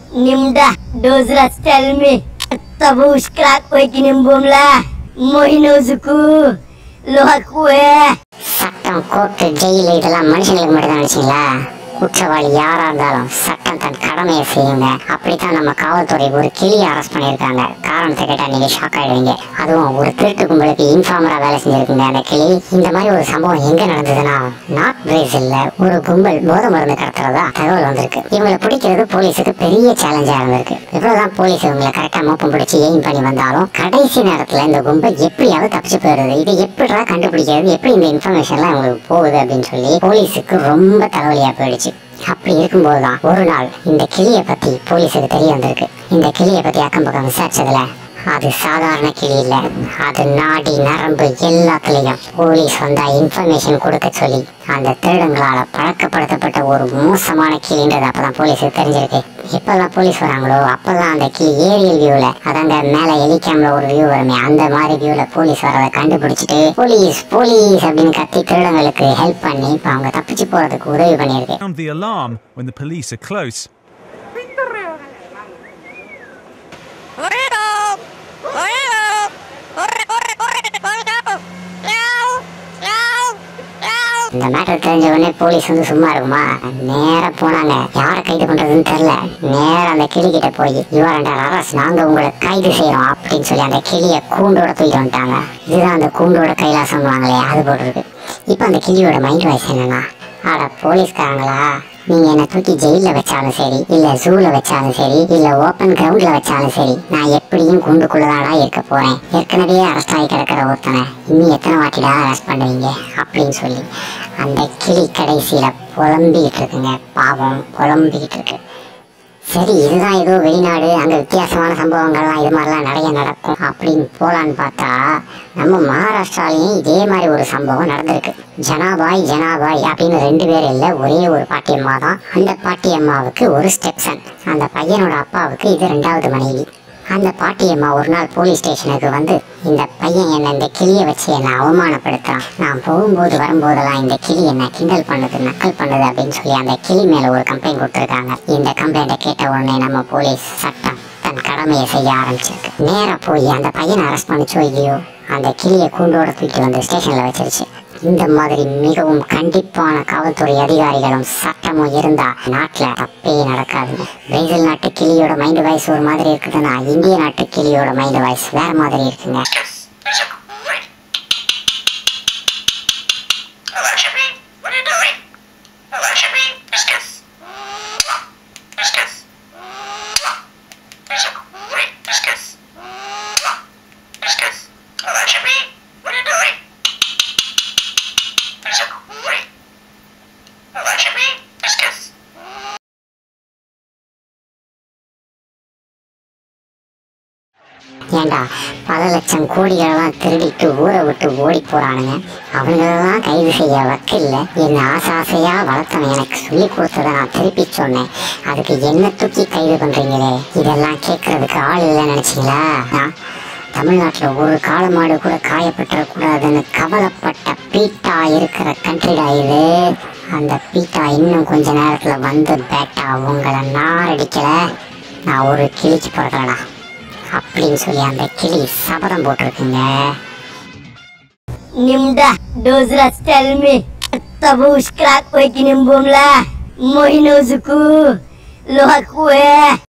Nimda dozra stelmi Tabush krak kue kinim bomla Mohinozuku Loha kue சட்டம் court jail இதெல்லாம் மனுஷங்களுக்கு மட்டும் தான் நினைச்சீங்களா குற்றவாளி யாரா இருந்தாலும் சட்டம் தன் கடமையை செய்யுங்க அப்படித்தான் நம்ம காவல்துறை ஒரு கிளியை அரெஸ்ட் பண்ணியிருக்காங்க காரணத்தை கேட்டா நீங்க ஷாக் ஆயிடுவீங்க அதுவும் ஒரு திருட்டு கும்பலுக்கு இன்ஃபார்மரா வேலை செஞ்சிருக்குங்க அந்த கிளி இந்த மாதிரி ஒரு சம்பவம் எங்க நடந்ததுன்னா நார்த் பிரேசில்ல ஒரு கும்பல் போதை மருந்து கடத்துறதா தகவல் வந்திருக்கு இவங்களை பிடிக்கிறது போலீஸுக்கு பெரிய சேலஞ்சா இருந்திருக்கு எவ்வளவுதான் போலீஸ் இவங்களை கரெக்டா மோப்பம் பிடிச்சி எய்ம் பண்ணி வந்தாலும் கடைசி நேரத்துல இந்த கும்பல் எப்படியாவது தப்பிச்சு போயிடுது இது எப்படிடா கண்டுபிடிக்கிறது எப்படி இந்த இன்ஃபர்மேஷன்லாம் இவங்களுக்கு போகுது அப்படின்னு சொல்லி போலீஸுக்கு ரொம்ப தலைவலியா போயிடுச்சு அப்படி இருக்கும்போது தான் ஒரு நாள் இந்த கிளியை பத்தி போலீஸுக்கு தெரிய வந்திருக்கு இந்த கிளியை பத்தி அக்கம் பக்கம் விசாரிச்சதுல அது சாதாரண கிளி இல்ல அது நாடி நரம்பு எல்லாத்துலயும் போலீஸ் வந்தா இன்ஃபர்மேஷன் கொடுக்க சொல்லி அந்த திருடங்களால பழக்கப்படுத்தப்பட்ட ஒரு மோசமான கிளின்றது அப்பதான் போலீஸுக்கு தெரிஞ்சிருக்கு எப்பெல்லாம் போலீஸ் வராங்களோ அப்பெல்லாம் அந்த கிளி ஏரியல் வியூல அதாங்க மேல ஹெலிகாம்ல ஒரு வியூ வருமே அந்த மாதிரி வியூல போலீஸ் வரதை கண்டுபிடிச்சிட்டு போலீஸ் போலீஸ் அப்படின்னு கத்தி திருடங்களுக்கு ஹெல்ப் பண்ணி இப்ப அவங்க தப்பிச்சு போறதுக்கு உதவி பண்ணியிருக்கு Sound the alarm when the police are close. இந்த மேட்டர் தெரிஞ்ச உடனே போலீஸ் வந்து சும்மா இருக்குமா நேரா போனாங்க யாரை கைது பண்றதுன்னு தெரியல நேரா அந்த கிளி கிட்ட போய் யுவர் அண்டர் அரசு நாங்க உங்களை கைது செய்யறோம் அப்படின்னு சொல்லி அந்த கிளியை கூண்டோட தூக்கிட்டு வந்துட்டாங்க இதுதான் அந்த கூண்டோட கைலாசம் வாங்களே அது போட்டிருக்கு இப்போ அந்த கிளியோட மைண்ட் வாய்ஸ் என்னன்னா ஆட போலீஸ்காரங்களா நீங்க என்ன தூக்கி ஜெயில வச்சாலும் சரி இல்ல ஜூல வச்சாலும் சரி இல்ல ஓப்பன் கிரவுண்ட்ல வச்சாலும் சரி நான் எப்படியும் கூண்டுக்குள்ளதாடா இருக்க போறேன் ஏற்கனவே அரெஸ்ட் ஆகி கிடக்கிற ஒருத்தனை இன்னும் எத்தனை வாட்டிடா அரெஸ்ட் பண்ணுவீங்க அப்படின்னு சொல்லி அந்த கிளி கடைசியில புலம்பிக்கிட்டு இருக்குங்க பாவம் புலம்பிக்கிட்டு இருக்கு சரி இதுதான் ஏதோ வெளிநாடு அங்க வித்தியாசமான சம்பவங்கள்லாம் இது மாதிரிலாம் நிறைய நடக்கும் அப்படின்னு போலான்னு பார்த்தா நம்ம மகாராஷ்டிராலையும் இதே மாதிரி ஒரு சம்பவம் நடந்திருக்கு ஜனாபாய் ஜனாபாய் அப்படின்னு ரெண்டு பேர் இல்லை ஒரே ஒரு பாட்டியம்மா தான் அந்த பாட்டியம்மாவுக்கு ஒரு ஸ்டெப்சன் அந்த பையனோட அப்பாவுக்கு இது ரெண்டாவது மனைவி அந்த பாட்டியம்மா ஒரு நாள் போலீஸ் ஸ்டேஷனுக்கு வந்து இந்த பையன் என்ன இந்த கிளியை வச்சு என்னை அவமானப்படுத்துறான் நான் போகும்போது வரும்போதெல்லாம் இந்த கிளி என்ன கிண்டல் பண்ணுது நக்கல் பண்ணுது அப்படின்னு சொல்லி அந்த கிளி மேல ஒரு கம்ப்ளைண்ட் கொடுத்துருக்காங்க இந்த கம்ப்ளைண்ட்டை கேட்ட உடனே நம்ம போலீஸ் சட்டம் தன் கடமையை செய்ய ஆரம்பிச்சிருக்கு நேரா போய் அந்த பையனை அரெஸ்ட் பண்ணிச்சோ இல்லையோ அந்த கிளியை கூண்டோட தூக்கி வந்து ஸ்டேஷன்ல வச்சிருச்சு இந்த மாதிரி மிகவும் கண்டிப்பான காவல்துறை அதிகாரிகளும் சட்டமும் இருந்தா நாட்டுல தப்பே நடக்காது பிரேசில் நாட்டு கிளியோட மைண்ட் வாய்ஸ் ஒரு மாதிரி இருக்குதுன்னா இந்திய நாட்டு கிளியோட மைண்ட் வாய்ஸ் வேற மாதிரி இருக்குங்க Hello, Jimmy. What are you doing? Hello, Jimmy. Biscuits. Biscuits. These are great biscuits. Biscuits. Hello, Jimmy. What are you doing? These are great. Hello, Jimmy. Biscuits. ஏண்டா பல லட்சம் கோடிகளெல்லாம் திருடிட்டு ஊரை விட்டு ஓடி போறானுங்க அவங்களெல்லாம் கைது செய்ய வக்கில்ல என்ன ஆசை ஆசையா வளர்த்தவன் எனக்கு சொல்லி கொடுத்ததை நான் திருப்பி சொன்னேன் அதுக்கு என்ன தூக்கி கைது பண்றீங்களே இதெல்லாம் கேட்கறதுக்கு ஆள் இல்லைன்னு நினைச்சீங்களா நான் தமிழ்நாட்டில் ஒரு காலமாடு கூட காயப்பட்டுறக்கூடாதுன்னு கவலைப்பட்ட பீட்டா இருக்கிற கண்ட்ரிடா இது அந்த பீட்டா இன்னும் கொஞ்ச நேரத்துல வந்து பேட்டா உங்களை நான் அடிக்கல நான் ஒரு கிழிச்சு பிறக்கலடா அப்படின்னு சொல்லி அந்த கிளி சபதம் போட்டிருக்குங்க Nimda dozra stelmi Tabush krak kue kinim bomla Mohinozuku Loha kue